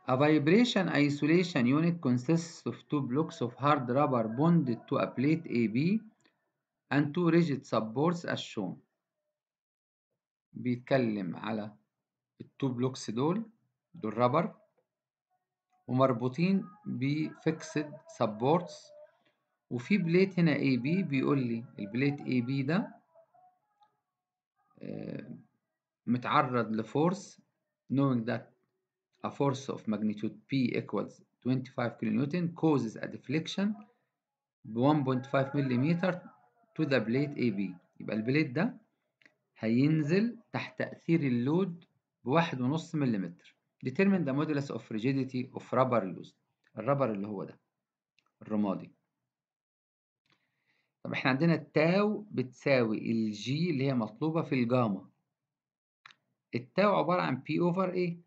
A vibration isolation unit consists of two blocks of hard rubber bonded to a plate AB and two rigid supports as shown. بيتكلم على التو بلوكس دول دول رابر ومربوطين بفيكسد سبورتس وفي بليت هنا اي بي بيقول لي البليت اي بي ده متعرض لفورس knowing that a force of magnitude P equals 25 kN causes a deflection ب 1.5 ملم to the plate AB يبقى البليت ده هينزل تحت تأثير اللود بواحد ونص ملم determine the modulus of rigidity of rubber used الربر اللي هو ده الرمادي طب احنا عندنا التاو بتساوي الجي اللي هي مطلوبة في الجاما التاو عبارة عن بي اوفر ايه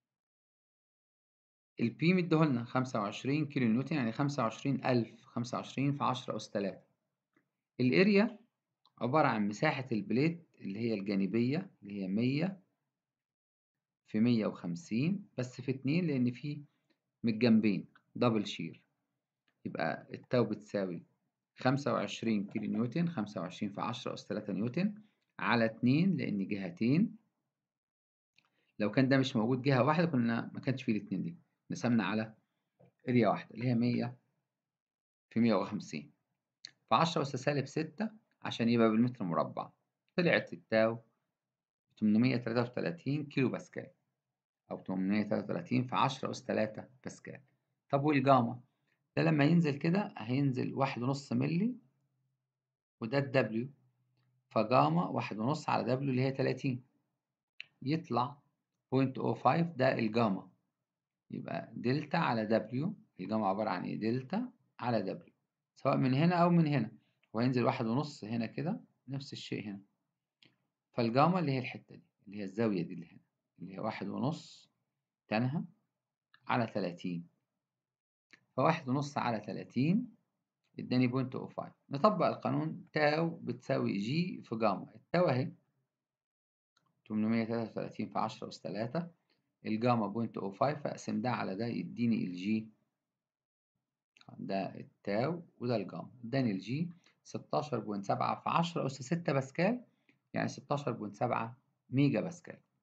البي مديهولنا خمسة وعشرين كيلو نيوتن يعني خمسة وعشرين ألف خمسة وعشرين في عشرة أس تلاتة الاريا عبارة عن مساحة البليت اللي هي الجانبية اللي هي مية في مية وخمسين بس في اتنين لأن في من الجنبين دبل شير يبقى التاو بتساوي خمسة وعشرين كيلو نيوتن خمسة وعشرين في عشرة أس تلاتة نيوتن على اتنين لأن جهتين لو كان ده مش موجود جهة واحدة كنا ما كانش فيه الاتنين دي قسمنا على اريا واحدة اللي هي مية في مية وخمسين في عشرة أس سالب ستة عشان يبقى بالمتر مربع طلعت التاو تمنمية تلاتة وتلاتين كيلو باسكال أو تمنمية تلاتة وتلاتين في عشرة أس تلاتة باسكال طب والجاما ده لما ينزل كده هينزل واحد ونص ملي وده الدبليو فجاما واحد ونص على دبليو اللي هي تلاتين يطلع بوينت أو فايف ده الجاما يبقى دلتا على دبليو الجاما عبارة عن إيه دلتا على دبليو سواء من هنا أو من هنا وهينزل واحد ونص هنا كده نفس الشيء هنا فالجاما اللي هي الحتة دي اللي هي الزاوية دي اللي هنا اللي هي واحد ونص تنها على تلاتين فواحد ونص على تلاتين اداني بوينت او فايف نطبق القانون تاو بتساوي جي في جاما التاو اهي تمنمية تلاتة وتلاتين في عشرة أس تلاتة الجاما بوينت او فايف فأقسم ده على ده يديني الجي ده التاو وده الجاما اداني الجي ستاشر بوينت سبعة في عشرة أس ستة باسكال يعني ستاشر بوينت سبعة ميجا باسكال